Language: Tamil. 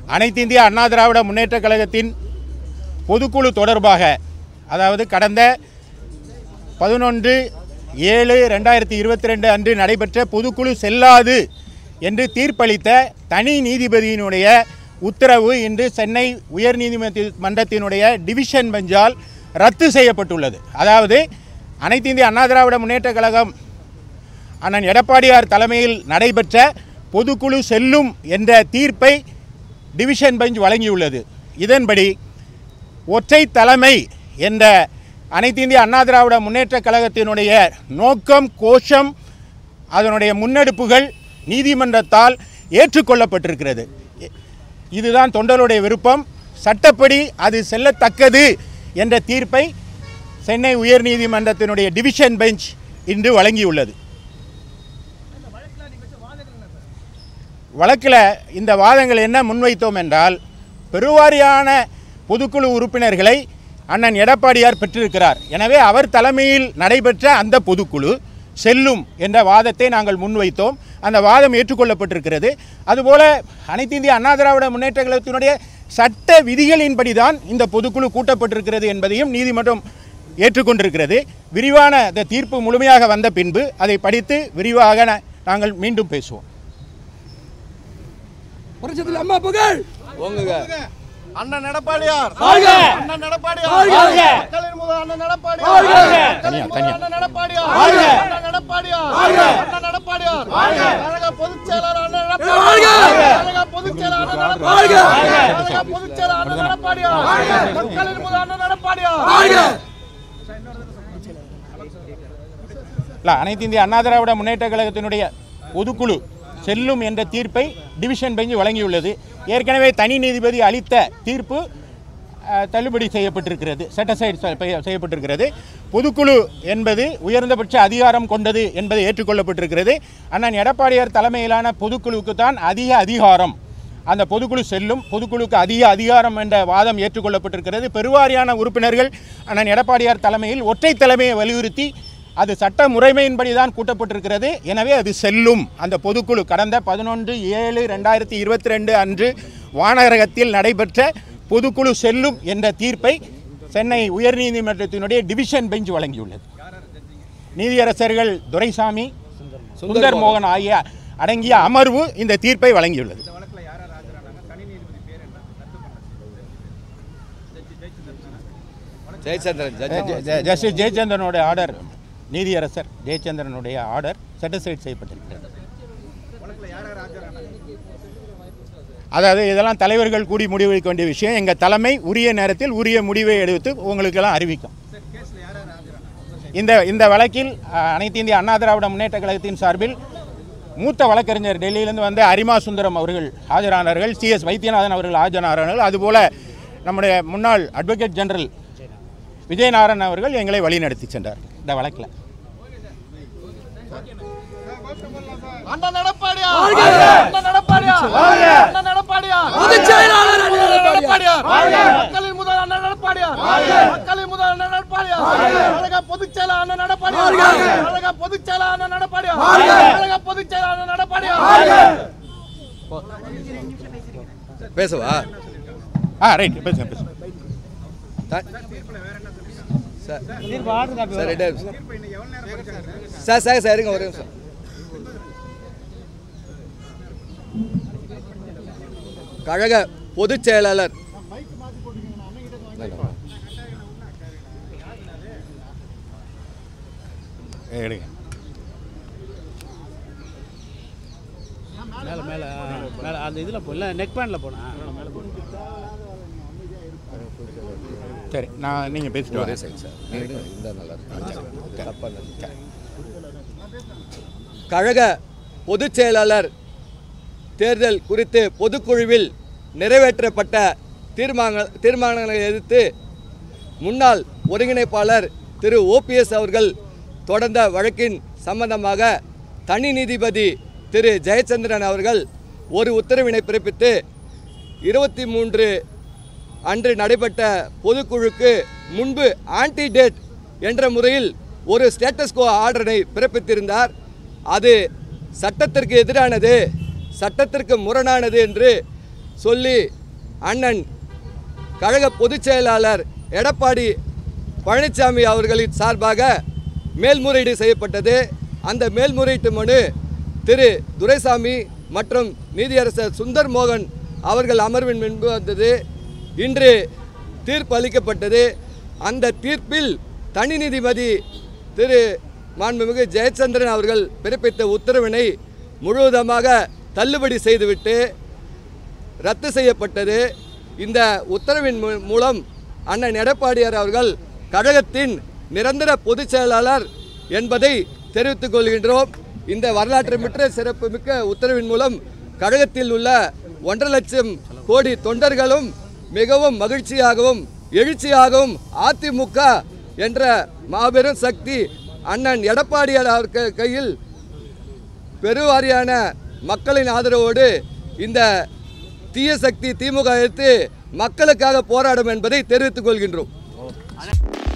அனைத்து இந்திய அண்ணா திராவிட முன்னேற்றக் கழகத்தின் பொதுக்குழு தொடர்பாக அதாவது கடந்த பதினொன்று ஏழு ரெண்டாயிரத்தி இருபத்தி ரெண்டு அன்று நடைபெற்ற பொதுக்குழு செல்லாது என்று தீர்ப்பளித்த தனி நீதிபதியினுடைய உத்தரவு இன்று சென்னை உயர்நீதிமன்ற மன்றத்தினுடைய டிவிஷன் பெஞ்சால் ரத்து செய்யப்பட்டுள்ளது அதாவது அனைத்து இந்திய அண்ணா திராவிட முன்னேற்றக் கழகம் அண்ணன் எடப்பாடியார் தலைமையில் நடைபெற்ற பொதுக்குழு செல்லும் என்ற தீர்ப்பை டிவிஷன் பெஞ்ச் வழங்கியுள்ளது இதன்படி ஒற்றை தலைமை என்ற அனைத்து இந்திய அண்ணா திராவிட முன்னேற்றக் கழகத்தினுடைய நோக்கம் கோஷம் அதனுடைய முன்னெடுப்புகள் நீதிமன்றத்தால் ஏற்றுக்கொள்ளப்பட்டிருக்கிறது இ- இதுதான் தொண்டருடைய விருப்பம் சட்டப்படி அது செல்லத்தக்கது என்ற தீர்ப்பை சென்னை உயர்நீதிமன்றத்தினுடைய டிவிஷன் பெஞ்ச் இன்று வழங்கியுள்ளது வழக்கில் இந்த வாதங்கள் என்ன முன்வைத்தோம் என்றால் பெருவாரியான பொதுக்குழு உறுப்பினர்களை அண்ணன் எடப்பாடியார் பெற்றிருக்கிறார் எனவே அவர் தலைமையில் நடைபெற்ற அந்த பொதுக்குழு செல்லும் என்ற வாதத்தை நாங்கள் முன்வைத்தோம் அந்த வாதம் ஏற்றுக்கொள்ளப்பட்டிருக்கிறது அதுபோல அனைத்து இந்திய அண்ணா திராவிட முன்னேற்ற கழகத்தினுடைய சட்ட விதிகளின்படி தான் இந்த பொதுக்குழு கூட்டப்பட்டிருக்கிறது என்பதையும் நீதிமன்றம் ஏற்றுக்கொண்டிருக்கிறது விரிவான இந்த தீர்ப்பு முழுமையாக வந்த பின்பு அதை படித்து விரிவாக நா- நாங்கள் மீண்டும் பேசுவோம் புரட்சத்தில் அம்மா புகழ் ஓங்குங்க அண்ணன் எடப்பாடியார் வாழ்க! அண்ணன் எடப்பாடியார் வாழ்க! மக்களின் முதல் அண்ணன் எடப்பாடியார் வாழ்க! மக்களின் முதல் அண்ணன் எடப்பாடியார் வாழ்க! அண்ணன் எடப்பாடியார் வாழ்க! அண்ணன் எடப்பாடியார் கழக பொதுச் செயலாளர் அண்ணன் வாழ்க! எடப்பாடியார் கழக பொதுச் செயலாளர் அண்ணன் வாழ்க! எடப்பாடியார் கழக பொதுச் செயலாளர் அண்ணன் எடப்பாடியார் மக்களின் முதல் அண்ணன் எடப்பாடியார் வாழ்க இல்லை அனைத்து இந்திய அண்ணா திராவிட முன்னேற்ற கழகத்தினுடைய பொதுக்குழு செல்லும் என்ற தீர்ப்பை டிவிஷன் பெஞ்சு வழங்கியுள்ளது ஏற்கனவே தனி நீதிபதி அளித்த தீர்ப்பு அஹ், தள்ளுபடி செய்யப்பட்டிருக்கிறது செட்டசைட் செய்யப்பட்டிருக்கிறது பொதுக்குழு என்பது உயர்ந்தபட்ச அதிகாரம் கொண்டது என்பது ஏற்றுக்கொள்ளப்பட்டிருக்கிறது அண்ணன் எடப்பாடியார் தலைமையிலான பொதுக்குழுவுக்கு தான் அதிக அதிகாரம் அந்த பொதுக்குழு செல்லும் பொதுக்குழுக்கு அதிக அதிகாரம் என்ற வாதம் ஏற்றுக்கொள்ளப்பட்டிருக்கிறது பெருவாரியான உறுப்பினர்கள் அண்ணன் எடப்பாடியார் தலைமையில் ஒற்றை தலைமையை வலியுறுத்தி அது சட்ட முறைமையின்படி தான் கூட்டப்பட்டிருக்கிறது எனவே அது செல்லும் அந்த பொதுக்குழு கடந்த பதினொன்று ஏழு ரெண்டாயிரத்தி இருபத்தி ரெண்டு அன்று வானரகத்தில் நடைபெற்ற பொதுக்குழு செல்லும் என்ற தீர்ப்பை சென்னை உயர்நீதிமன்றத்தினுடைய டிவிஷன் பெஞ்ச் வழங்கியுள்ளது நீதியரசர்கள் துரைசாமி சுந்தர் மோகன் ஆகிய அடங்கிய அமர்வு இந்த தீர்ப்பை வழங்கியுள்ளது ஜெயச்சந்திரன் ஜட்ஜ் ஜஸ்டிஸ் ஜெயச்சந்திரனுடைய ஆர்டர் நீதியரசர் ஜெயச்சந்திரனுடைய ஆர்டர் செட்டிஸ்ஃபைட் செய்யப்பட்டிருக்கிறது அதாவது இதெல்லாம் தலைவர்கள் கூடி முடிவெடுக்க வேண்டிய விஷயம் எங்கள் தலைமை உரிய நேரத்தில் உரிய முடிவை எடுத்து உங்களுக்கெல்லாம் அறிவிக்கும் இந்த இந்த வழக்கில் அஹ், அனைத்து இந்திய அண்ணா திராவிட முன்னேற்ற கழகத்தின் சார்பில் மூத்த வழக்கறிஞர் டெல்லியிலிருந்து வந்த அரிமா சுந்தரம் அவர்கள் ஆஜரானார்கள் சிஎஸ் வைத்தியநாதன் அவர்கள் ஆஜரானார்கள் அதுபோல நம்முடைய முன்னாள் அட்வொகேட் ஜெனரல் விஜயநாராயணன் அவர்கள் எங்களை வழிநடத்தி சென்றார் இந்த வழக்கில் அண்ணன் எடப்பாடியார் வாழ்க! அண்ணன் எடப்பாடியார் அண்ணன் எடப்பாடியார் பொதுச் செயலாளர் அண்ணன் அண்ணன் எடப்பாடியார். எடப்பாடியார் மக்களின் முதல் அண்ணன் எடப்பாடியார் மக்களின் முதல் அண்ணன் எடப்பாடியார் கழக பொதுச் செயலாளர் அண்ணன் எடப்பாடியார் கழக பொதுச் செயலாளர் அண்ணன் எடப்பாடியார் கழக பொதுச் செயலாளர் அண்ணன் எடப்பாடியார் பேசவா ஆ ரைட் பேசுங்க பேசுங்க த- சார் சார் ரெண்டு நிமிஷம். சார் சார் சார் இருங்க ஒரு நிமிஷம் கழக பொதுச் செயலாளர் எடுங்க மேலே மேலே மேலே அந்த இதில் போடல நெக் பேண்டில் போனேன் மேலே சரி நான் நீங்கள் பேசிட்டு ஒரே வரேன் செகண்ட் சார் நீங்க இந்த நல்லா இருக்கு தப்பா இல்லை. கழக பொதுச் செயலாளர் தேர்தல் குறித்து பொதுக்குழுவில் நிறைவேற்றப்பட்ட தீர்மான தீர்மானங்களை எதிர்த்து முன்னாள் ஒருங்கிணைப்பாளர் திரு ஓபிஎஸ் அவர்கள் தொடர்ந்த வழக்கின் சம்பந்தமாக தனி நீதிபதி திரு ஜெயச்சந்திரன் அவர்கள் ஒரு உத்தரவினை பிறப்பித்து இருபத்தி மூன்று அன்று நடைபெற்ற பொதுக்குழுக்கு முன்பு ஆன்டி டேட் என்ற முறையில் ஒரு ஸ்டேட்டஸ்கோ ஆர்டரை பிறப்பித்திருந்தார் அது சட்டத்திற்கு எதிரானது சட்டத்திற்கு முரணானது என்று சொல்லி அண்ணன் கழக பொதுச் செயலாளர் எடப்பாடி பழனிசாமி அவர்களின் சார்பாக மேல்முறையீடு செய்யப்பட்டது அந்த மேல்முறையீட்டு மனு திரு துரைசாமி மற்றும் நீதியரசர் சுந்தர் மோகன் அவர்கள் அமர்வின் முன்பு வந்தது இன்று தீர்ப்பு அளிக்கப்பட்டது அந்த தீர்ப்பில் தனி நீதிபதி திரு மாண்புமிகு ஜெயச்சந்திரன் அவர்கள் பிறப்பித்த உத்தரவினை முழுவதுமாக தள்ளுபடி செய்துவிட்டு ரத்து செய்யப்பட்டது இந்த உத்தரவின் மூ- மூலம் அண்ணன் எடப்பாடியார் அவர்கள் கழகத்தின் நிரந்தர பொதுச் செயலாளர் என்பதை தெரிவித்துக் கொள்கின்றோம் இந்த வரலாற்று மிக்க சிறப்பு மிக்க உத்தரவின் மூலம் கழகத்தில் உள்ள ஒன்றரை லட்சம் கோடி தொண்டர்களும் மிகவும் மகிழ்ச்சியாகவும் எழுச்சியாகவும் அதிமுக என்ற மாபெரும் சக்தி அண்ணன் எடப்பாடியார் அவர் க- கையில் பெருவாரியான மக்களின் ஆதரவோடு இந்த தீய சக்தி திமுக எதிர்த்து மக்களுக்காக போராடும் என்பதை தெரிவித்துக் கொள்கின்றோம்